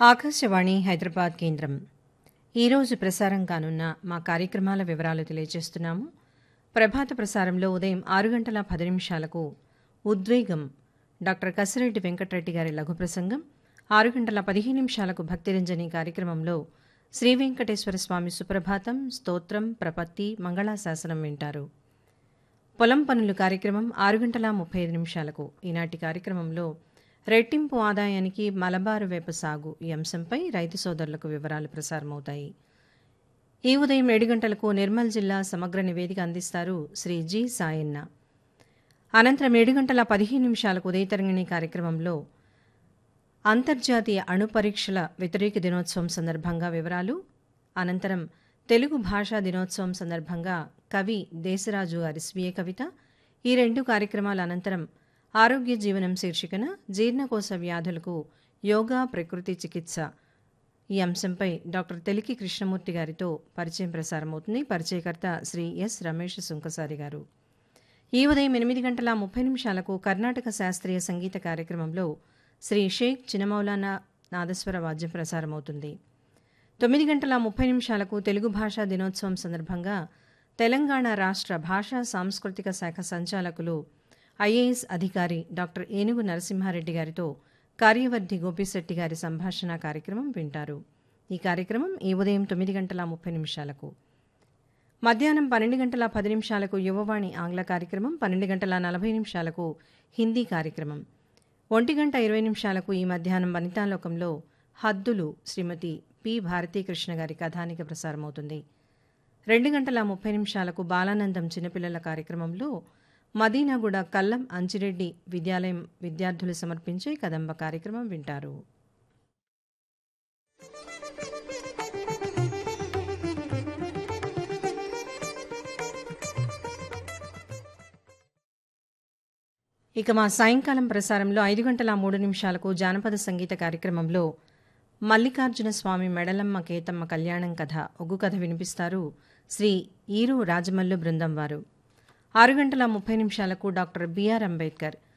ఆకాశవాణి హైదరాబాద్ కేంద్రం ఈరోజు ప్రసారం కానున్న మా కార్యక్రమాల వివరాలు తెలియజేస్తున్నాము ప్రభాత ప్రసారంలో ఉదయం ఆరు గంటల పది నిమిషాలకు ఉద్వేగం డాక్టర్ కసిరెడ్డి వెంకటరెడ్డి గారి లఘు ప్రసంగం ఆరు గంటల పదిహేను నిమిషాలకు భక్తిరంజని కార్యక్రమంలో శ్రీ వెంకటేశ్వర స్వామి సుప్రభాతం స్తోత్రం ప్రపత్తి మంగళాశాసనం వింటారు పొలం పనులు కార్యక్రమం ఆరు గంటల ముప్పై ఐదు నిమిషాలకు ఈనాటి కార్యక్రమంలో రెట్టింపు ఆదాయానికి మలబారు వేప సాగు ఈ అంశంపై రైతు సోదరులకు వివరాలు ప్రసారమవుతాయి ఈ ఉదయం ఏడు గంటలకు నిర్మల్ జిల్లా సమగ్ర నివేదిక అందిస్తారు శ్రీ జి సాయన్న అనంతరం ఏడు గంటల పదిహేను నిమిషాలకు ఉదయతరంగిణి కార్యక్రమంలో అంతర్జాతీయ అణు పరీక్షల వ్యతిరేక దినోత్సవం సందర్భంగా వివరాలు అనంతరం తెలుగు భాషా దినోత్సవం సందర్భంగా కవి దేశరాజు గారి స్వీయ కవిత ఈ రెండు కార్యక్రమాల అనంతరం ఆరోగ్య జీవనం శీర్షికన జీర్ణకోశ వ్యాధులకు యోగా ప్రకృతి చికిత్స ఈ అంశంపై డాక్టర్ తెలికి కృష్ణమూర్తి గారితో పరిచయం ప్రసారమవుతుంది పరిచయకర్త శ్రీ ఎస్ రమేష్ సుంకసారి గారు ఈ ఉదయం ఎనిమిది గంటల ముప్పై నిమిషాలకు కర్ణాటక శాస్త్రీయ సంగీత కార్యక్రమంలో శ్రీ షేక్ చినమౌలానా నాదస్వర వాద్యం ప్రసారమవుతుంది తొమ్మిది గంటల ముప్పై నిమిషాలకు తెలుగు భాషా దినోత్సవం సందర్భంగా తెలంగాణ రాష్ట్ర భాషా సాంస్కృతిక శాఖ సంచాలకులు ఐఏఎస్ అధికారి డాక్టర్ ఏనుగు నరసింహారెడ్డి గారితో కార్యవర్ధి గోపిశెట్టి గారి సంభాషణ కార్యక్రమం వింటారు ఈ కార్యక్రమం ఈ ఉదయం తొమ్మిది గంటల ముప్పై నిమిషాలకు మధ్యాహ్నం పన్నెండు గంటల పది నిమిషాలకు యువవాణి ఆంగ్ల కార్యక్రమం పన్నెండు గంటల నలభై నిమిషాలకు హిందీ కార్యక్రమం ఒంటి గంట ఇరవై నిమిషాలకు ఈ మధ్యాహ్నం వనితాలోకంలో హద్దులు శ్రీమతి పి భారతీకృష్ణ గారి కథానిక ప్రసారమవుతుంది రెండు గంటల ముప్పై నిమిషాలకు బాలానందం చిన్నపిల్లల కార్యక్రమంలో మదీనాగూడ కల్లం అంజిరెడ్డి విద్యాలయం విద్యార్థులు సమర్పించే కదంబ కార్యక్రమం వింటారు ఇక మా సాయంకాలం ప్రసారంలో ఐదు గంటల మూడు నిమిషాలకు జానపద సంగీత కార్యక్రమంలో మల్లికార్జున స్వామి మెడలమ్మ కేతమ్మ కళ్యాణం కథ ఒగ్గు కథ వినిపిస్తారు శ్రీ ఈరు రాజమల్లు బృందం వారు ఆరు గంటల ముప్పై నిమిషాలకు డాక్టర్ బిఆర్ అంబేద్కర్